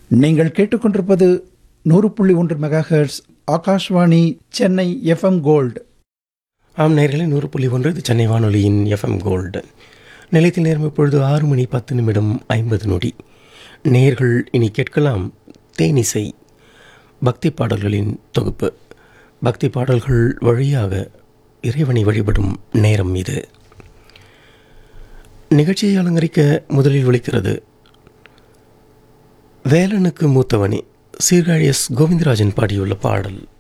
நீங்கள் கேட்டுக்கொண்டிருப்பது நூறு புள்ளி ஒன்று megahertz Akashvani Chennai FM gold ஆம் நேர்களே நூறு புள்ளி ஒன்று இது சென்னை வானொலியின் எஃப்எம் கோல்டு நிலையத்தில் நேரம் இப்பொழுது ஆறு மணி பத்து நிமிடம் ஐம்பது நொடி நேர்கள் இனி கேட்கலாம் தேனிசை பக்தி பாடல்களின் தொகுப்பு பக்தி பாடல்கள் வழியாக இறைவனை வழிபடும் நேரம் இது நிகழ்ச்சியை அலங்கரிக்க முதலில் ஒலிக்கிறது வேலனுக்கு மூத்தவனே சீர்காழி எஸ் கோவிந்தராஜன் பாடியுள்ள பாடல்